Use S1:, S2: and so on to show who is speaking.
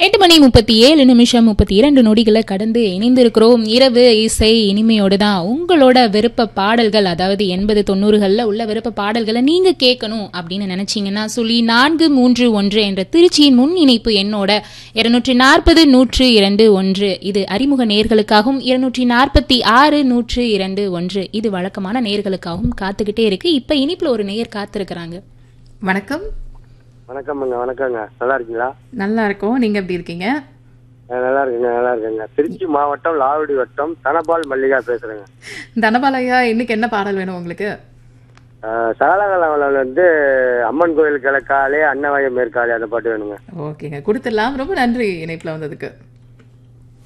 S1: எட்டு மணி முப்பத்தி ஏழு நிமிஷம் முப்பத்தி இரண்டு நொடிகளை கடந்து இணைந்திருக்கிறோம் இரவு இசை இனிமையோடு தான் உங்களோட விருப்ப பாடல்கள் அதாவது எண்பது தொண்ணூறுகளில் உள்ள விருப்ப பாடல்களை நீங்க கேட்கணும் அப்படின்னு நினைச்சீங்கன்னா சொல்லி நான்கு மூன்று ஒன்று என்ற திருச்சியின் முன் இணைப்பு எண்ணோட இருநூற்றி நாற்பது நூற்று இரண்டு ஒன்று இது அறிமுக நேர்களுக்காகவும் இருநூற்றி நாற்பத்தி ஆறு நூற்று இரண்டு ஒன்று இது வழக்கமான நேர்களுக்காகவும் காத்துக்கிட்டே இருக்கு இப்ப இனிப்புல ஒரு நேயர் காத்திருக்கிறாங்க
S2: வணக்கம்
S3: வணக்கம்ங்க வணக்கங்க நல்லா இருக்கீங்களா
S2: நல்லா இருக்கோம் நீங்க எப்படி இருக்கீங்க
S3: அஹ் நல்லா இருக்குங்க நல்லா இருக்குங்க திருச்சி மாவட்டம் லாவடி வட்டம் தனபால் மல்லிகா பேசுறேங்க
S2: தனபாலையா இன்னைக்கு என்ன பாடல் வேணும் உங்களுக்கு
S3: அஹ் சகலகலாவில் வந்து அம்மன் கோயில் கிழக்காலே அன்னவயம் மேற்காலே அந்த பாட்டு வேணுங்க
S2: ஓகேங்க கொடுத்துடலாம் ரொம்ப நன்றி இணைப்புல வந்ததுக்கு